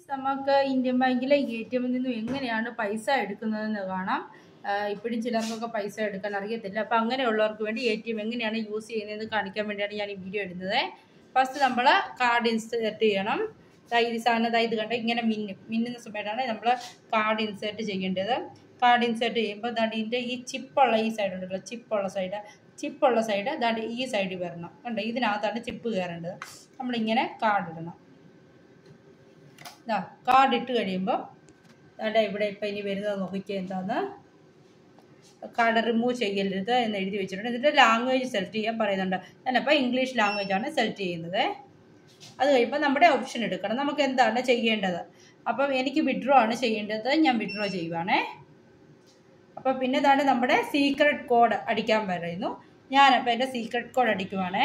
നമുക്ക് ഇന്ത്യൻ ബാങ്കിലെ A T എമ്മിൽ നിന്നും എങ്ങനെയാണ് പൈസ എടുക്കുന്നതെന്ന് കാണാം ഇപ്പോഴും ചിലർക്കൊക്കെ പൈസ എടുക്കാൻ അറിയത്തില്ല അപ്പോൾ അങ്ങനെയുള്ളവർക്ക് വേണ്ടി എ ടി എം എങ്ങനെയാണ് യൂസ് ചെയ്യുന്നതെന്ന് കാണിക്കാൻ വേണ്ടിയാണ് ഞാൻ ഈ വീഡിയോ ഇടുന്നത് ഫസ്റ്റ് നമ്മൾ കാർഡ് ഇൻസേർട്ട് ചെയ്യണം ദാ ഈ സാധനം ദാ ഇത് കണ്ട ഇങ്ങനെ മിന്നും മിന്നുന്ന സമയത്താണ് നമ്മൾ കാർഡ് ഇൻസേർട്ട് ചെയ്യേണ്ടത് കാർഡ് ഇൻസേർട്ട് ചെയ്യുമ്പോൾ ദാണ്ട് ഇതിൻ്റെ ഈ ചിപ്പുള്ള ഈ സൈഡ് ഉണ്ടല്ലോ ചിപ്പുള്ള സൈഡ് ചിപ്പുള്ള സൈഡ് ദാണ്ട് ഈ സൈഡിൽ വരണം കണ്ടോ ഇതിനകത്താണ് ചിപ്പ് കയറേണ്ടത് നമ്മളിങ്ങനെ കാർഡ് ഇടണം ഇതാ കാർഡ് ഇട്ട് കഴിയുമ്പോൾ ദാണ്ട ഇവിടെ ഇപ്പം ഇനി വരുന്നത് നോക്കിക്കുക എന്താന്ന് കാർഡ് റിമൂവ് ചെയ്യരുത് എന്ന് എഴുതി വെച്ചിട്ടുണ്ട് എന്നിട്ട് ലാംഗ്വേജ് സെലക്ട് ചെയ്യാൻ പറയുന്നുണ്ട് ഞാനപ്പോൾ ഇംഗ്ലീഷ് ലാംഗ്വേജ് ആണ് സെലക്ട് ചെയ്യുന്നത് അത് കഴിയുമ്പോൾ നമ്മുടെ ഓപ്ഷൻ എടുക്കണം നമുക്ക് എന്താണ് ചെയ്യേണ്ടത് അപ്പം എനിക്ക് വിഡ്രോ ആണ് ചെയ്യേണ്ടത് ഞാൻ വിഡ്രോ ചെയ്യുവാണേ അപ്പോൾ പിന്നെ ഇതാണ് നമ്മുടെ സീക്രട്ട് കോഡ് അടിക്കാൻ പറയുന്നു ഞാനപ്പോൾ എൻ്റെ സീക്രട്ട് കോഡ് അടിക്കുവാണേ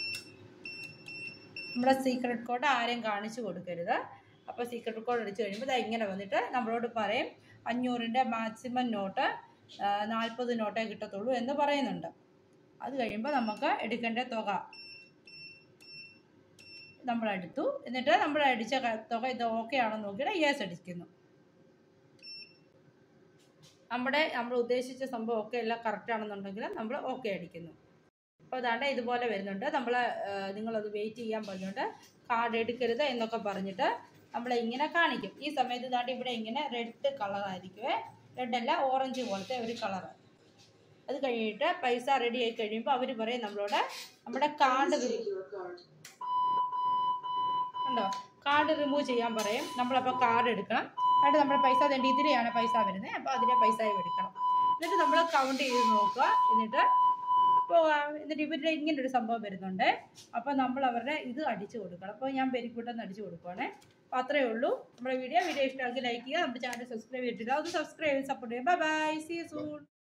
നമ്മുടെ സീക്രട്ട് കോഡ് ആരെയും കാണിച്ചു കൊടുക്കരുത് അപ്പോൾ സീക്രട്ട് കോഡ് അടിച്ചു കഴിയുമ്പോൾ ഇതാ ഇങ്ങനെ വന്നിട്ട് നമ്മളോട് പറയും അഞ്ഞൂറിൻ്റെ മാക്സിമം നോട്ട് നാൽപ്പത് നോട്ടേ കിട്ടത്തുള്ളൂ എന്ന് പറയുന്നുണ്ട് അത് കഴിയുമ്പോൾ നമുക്ക് എടുക്കേണ്ട തുക നമ്മൾ എടുത്തു എന്നിട്ട് നമ്മൾ അടിച്ച ക- തുക ഇത് ഓക്കെ ആണെന്ന് നോക്കിയിട്ട് യെസ് അടിക്കുന്നു നമ്മുടെ നമ്മൾ ഉദ്ദേശിച്ച സംഭവം ഒക്കെ എല്ലാം കറക്റ്റ് ആണെന്നുണ്ടെങ്കിൽ നമ്മൾ ഓക്കെ അടിക്കുന്നു അപ്പോൾ അതാണ്ട് ഇതുപോലെ വരുന്നുണ്ട് നമ്മൾ നിങ്ങളത് വെയിറ്റ് ചെയ്യാൻ പറഞ്ഞുകൊണ്ട് കാർഡ് എടുക്കരുത് എന്നൊക്കെ പറഞ്ഞിട്ട് നമ്മളെ ഇങ്ങനെ കാണിക്കും ഈ സമയത്ത് ഇതാണ്ട് ഇവിടെ ഇങ്ങനെ റെഡ് കളറായിരിക്കുമേ റെഡ് അല്ല ഓറഞ്ച് പോലത്തെ ഒരു കളർ അത് കഴിഞ്ഞിട്ട് പൈസ റെഡി ആയി കഴിയുമ്പോൾ അവർ പറയും നമ്മളോട് നമ്മുടെ കാർഡ് ഉണ്ടോ കാർഡ് റിമൂവ് ചെയ്യാൻ പറയും നമ്മളപ്പോൾ കാർഡ് എടുക്കണം എന്നിട്ട് നമ്മുടെ പൈസ അതിൻ്റെ ഇതിലെയാണ് പൈസ വരുന്നത് അപ്പോൾ അതിൻ്റെ പൈസ എടുക്കണം എന്നിട്ട് നമ്മൾ കൗണ്ട് ചെയ്ത് നോക്കുക എന്നിട്ട് പോകാം എന്നിട്ട് ഇവരുടെ ഇങ്ങനെ ഒരു സംഭവം വരുന്നുണ്ട് അപ്പോൾ നമ്മൾ അവരുടെ ഇത് അടിച്ചു കൊടുക്കണം അപ്പോൾ ഞാൻ പെരിക്കൂട്ടെന്ന് അടിച്ചു കൊടുക്കുവാണേ അപ്പോൾ അത്രയേ ഉള്ളൂ നമ്മുടെ വീഡിയോ വീഡിയോ ഇഷ്ടമാക്കി ലൈക്ക് ചെയ്യുക നമ്മുടെ ചാനൽ സബ്സ്ക്രൈബ് ചെയ്തിട്ടില്ല അത് സബ്സ്ക്രൈബ് ചെയ്ത് സപ്പോർട്ട് ചെയ്യുക ബൈ ബൈ സി സൂൺ